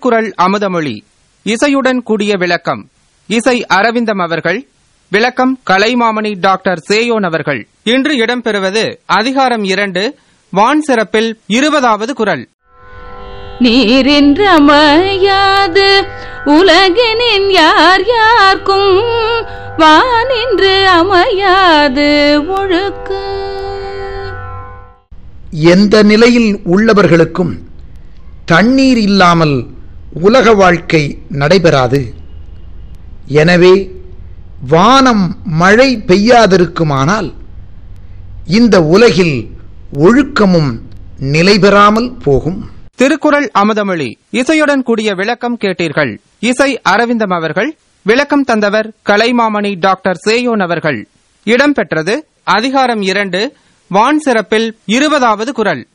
திருக்குறள் அமுதமொழி இசையுடன் கூடிய விளக்கம் இசை அரவிந்தம் அவர்கள் விளக்கம் கலைமாமணி டாக்டர் சேயோன் அவர்கள் இன்று இடம்பெறுவது அதிகாரம் இரண்டு வான் சிறப்பில் இருபதாவது குரல் நீரின்று அமையாது உலகினின் யார் யார்க்கும் வானின்று அமையாது ஒழுக்கு எந்த நிலையில் உள்ளவர்களுக்கும் தண்ணீர் இல்லாமல் உலக வாழ்க்கை நடைபெறாது எனவே வானம் மழை பெய்யாதிருக்குமானால் இந்த உலகில் ஒழுக்கமும் நிலைபெறாமல் போகும் திருக்குறள் அமுதமொழி இசையுடன் கூடிய விளக்கம் கேட்டீர்கள் இசை அரவிந்தம் அவர்கள் விளக்கம் தந்தவர் கலைமாமணி டாக்டர் சேயோன் அவர்கள் இடம்பெற்றது அதிகாரம் இரண்டு வான் சிறப்பில் இருபதாவது குரல்